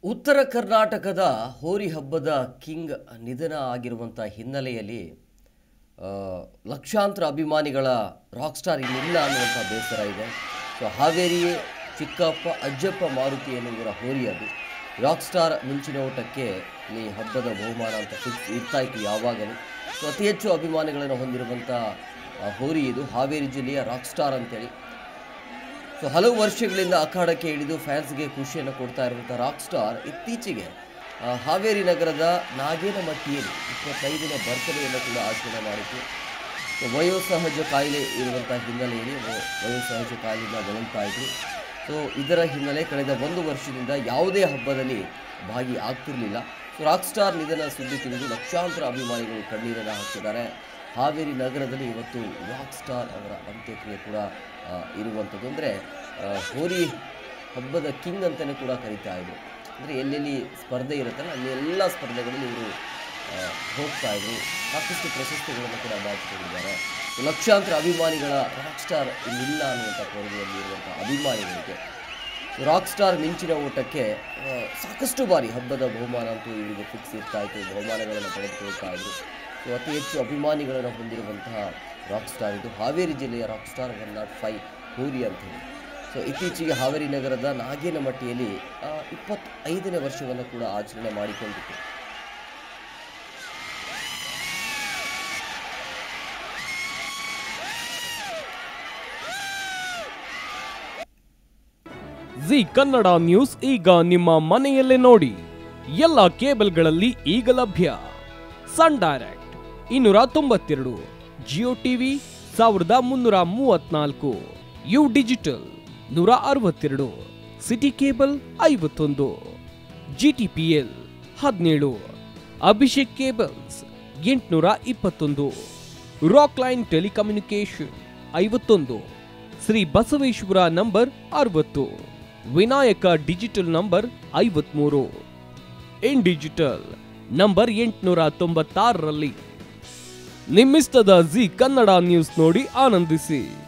ಉತ್ತರ ಕರ್ನಾಟಕದ ಹೋರಿ ಹಬ್ಬದ ಕಿಂಗ್ ನಿಧನ ಆಗಿರುವಂಥ ಹಿನ್ನೆಲೆಯಲ್ಲಿ ಆ, ಲಕ್ಷಾಂತರ ಅಭಿಮಾನಿಗಳ ರಾಕ್ ಸ್ಟಾರ್ ಇನ್ನಿಲ್ಲ ಅನ್ನುವಂಥ ಬೇಸರ ಇದೆ ಸೊ ಹಾವೇರಿಯೇ ಚಿಕ್ಕಪ್ಪ ಅಜ್ಜಪ್ಪ ಮಾರುತಿ ಎನ್ನುವರ ಹೋರಿ ಅದು ರಾಕ್ ಸ್ಟಾರ್ ಮಿಂಚಿನ ಓಟಕ್ಕೆ ಈ ಹಬ್ಬದ ಬಹುಮಾನ ಅಂತ ಫಿಕ್ಸ್ ಇರ್ತಾ ಇತ್ತು ಯಾವಾಗಲೂ ಸೊ ಅತಿ ಹೆಚ್ಚು ಅಭಿಮಾನಿಗಳನ್ನು ಹೊಂದಿರುವಂಥ ಆ, ಹೋರಿ ಇದು ಹಾವೇರಿ ಜಿಲ್ಲೆಯ ರಾಕ್ ಸ್ಟಾರ್ ಅಂತೇಳಿ ಸೊ ಹಲವು ವರ್ಷಗಳಿಂದ ಅಖಾಡಕ್ಕೆ ಇಳಿದು ಫ್ಯಾನ್ಸ್ಗೆ ಖುಷಿಯನ್ನು ಕೊಡ್ತಾ ಇರುವಂಥ ರಾಕ್ ಸ್ಟಾರ್ ಇತ್ತೀಚೆಗೆ ಆ, ಹಾವೇರಿ ನಗರದ ನಾಗೇನಮಟ್ಟಿಯಲ್ಲಿ ಇಪ್ಪತ್ತೈದನೇ ಬರ್ತ್ಡೇಯನ್ನು ಕೂಡ ಆಚರಣೆ ಮಾಡಿತು ಸೊ ವಯೋಸಹಜ ಕಾಯಿಲೆ ಇರುವಂಥ ಹಿನ್ನೆಲೆಯಲ್ಲಿ ವ- ವಯೋಸಹಜ ಕಾಯಿಲೆಯಿಂದ ಬಳಲ್ತಾ ಇದ್ರು ಸೊ ಇದರ ಹಿನ್ನೆಲೆ ಕಳೆದ ಒಂದು ವರ್ಷದಿಂದ ಯಾವುದೇ ಹಬ್ಬದಲ್ಲಿ ಭಾಗಿ ಆಗ್ತಿರಲಿಲ್ಲ ಸೊ ರಾಕ್ ಸ್ಟಾರ್ ನಿಧನ ಸುದ್ದಿ ತಿಳಿದು ಲಕ್ಷಾಂತರ ಅಭಿಮಾನಿಗಳು ಕಣ್ಣೀರನ್ನು ಹಾಕ್ತಿದ್ದಾರೆ ಹಾವೇರಿ ನಗರದಲ್ಲಿ ಇವತ್ತು ರಾಕ್ ಸ್ಟಾರ್ ಅವರ ಅಂತ್ಯಕ್ರಿಯೆ ಕೂಡ ಆ, ಇರುವಂಥದ್ದು ಅಂದರೆ ಹೋರಿ ಹಬ್ಬದ ಕಿಂಗ್ ಅಂತಲೇ ಕೂಡ ಕರೀತಾ ಇದ್ರು ಅಂದರೆ ಎಲ್ಲೆಲ್ಲಿ ಸ್ಪರ್ಧೆ ಇರುತ್ತಲ್ಲ ಅಲ್ಲಿ ಎಲ್ಲ ಸ್ಪರ್ಧೆಗಳಲ್ಲಿ ಇವರು ಹೋಗ್ತಾ ಇದ್ರು ಸಾಕಷ್ಟು ಪ್ರಶಸ್ತಿಗಳನ್ನು ಕೂಡ ಬಾಚಿಕೊಂಡಿದ್ದಾರೆ ಲಕ್ಷಾಂತರ ಅಭಿಮಾನಿಗಳ ರಾಕ್ ಸ್ಟಾರ್ ಇನ್ನಿಲ್ಲ ಅನ್ನುವಂಥ ಕೊರತೆಯಲ್ಲಿ ಇರುವಂಥ ಅಭಿಮಾನಿಗಳಿಗೆ ರಾಕ್ ಸ್ಟಾರ್ ಮಿಂಚಿನ ಓಟಕ್ಕೆ ಆ, ಸಾಕಷ್ಟು ಬಾರಿ ಹಬ್ಬದ ಬಹುಮಾನ ಅಂತೂ ಇವರಿಗೆ ಫಿಕ್ಸ್ ಇರ್ತಾ ಇತ್ತು ಬಹುಮಾನಗಳನ್ನು ಪಡೆದುಕೊಳ್ತಾ ಇದ್ರು ಸೊ ಅತಿ ಹೆಚ್ಚು ಅಭಿಮಾನಿಗಳನ್ನು ಹೊಂದಿರುವಂತಹ ರಾಕ್ ಸ್ಟಾರ್ ಇದು ಹಾವೇರಿ ಜಿಲ್ಲೆಯ rock star one not five ಹೂರಿ ಅಂತ ಹೇಳಿ ಸೊ ಇತ್ತೀಚೆಗೆ ಹಾವೇರಿ ನಗರದ ನಾಗೇನಮಟ್ಟಿಯಲ್ಲಿ ಆ, ಇಪ್ಪತ್ತೈದನೇ ವರ್ಷವನ್ನು ಕೂಡ ಆಚರಣೆ ಮಾಡಿಕೊಂಡಿತ್ತು ಜಿ ಕನ್ನಡ ನ್ಯೂಸ್ ಈಗ ನಿಮ್ಮ ಮನೆಯಲ್ಲೇ ನೋಡಿ ಎಲ್ಲ ಕೇಬಲ್ಗಳಲ್ಲಿ ಈಗ ಲಭ್ಯ ಸನ್ ಡೈರೆಕ್ಟ್ ಇನ್ನೂರ ತೊಂಬತ್ತೆರಡು ಜಿಯೋ ಟಿವಿ ಸಾವಿರದ ಮುನ್ನೂರ ಮೂವತ್ನಾಲ್ಕು ಯು ಡಿಜಿಟಲ್ ನೂರ ಅರವತ್ತೆರಡು ಸಿಟಿ ಕೇಬಲ್ ಐವತ್ತೊಂದು ಜಿಟಿಪಿಎಲ್ ಹದಿನೇಳು ಅಭಿಷೇಕ್ ಕೇಬಲ್ಸ್ ಎಂಟುನೂರ ಇಪ್ಪತ್ತೊಂದು ರಾಕ್ ಲೈನ್ ಟೆಲಿಕಮ್ಯುನಿಕೇಶನ್ ಐವತ್ತೊಂದು ಶ್ರೀ ಬಸವೇಶ್ವರ ನಂಬರ್ ಅರವತ್ತು ವಿನಾಯಕ ಡಿಜಿಟಲ್ ನಂಬರ್ ಐವತ್ಮೂರು ಇನ್ ಡಿಜಿಟಲ್ ನಂಬರ್ ಎಂಟುನೂರ ತೊಂಬತ್ತಾರರಲ್ಲಿ ನಿಮ್ಮಿಸ್ತದ ಜಿ ಕನ್ನಡ ನ್ಯೂಸ್ ನೋಡಿ ಆನಂದಿಸಿ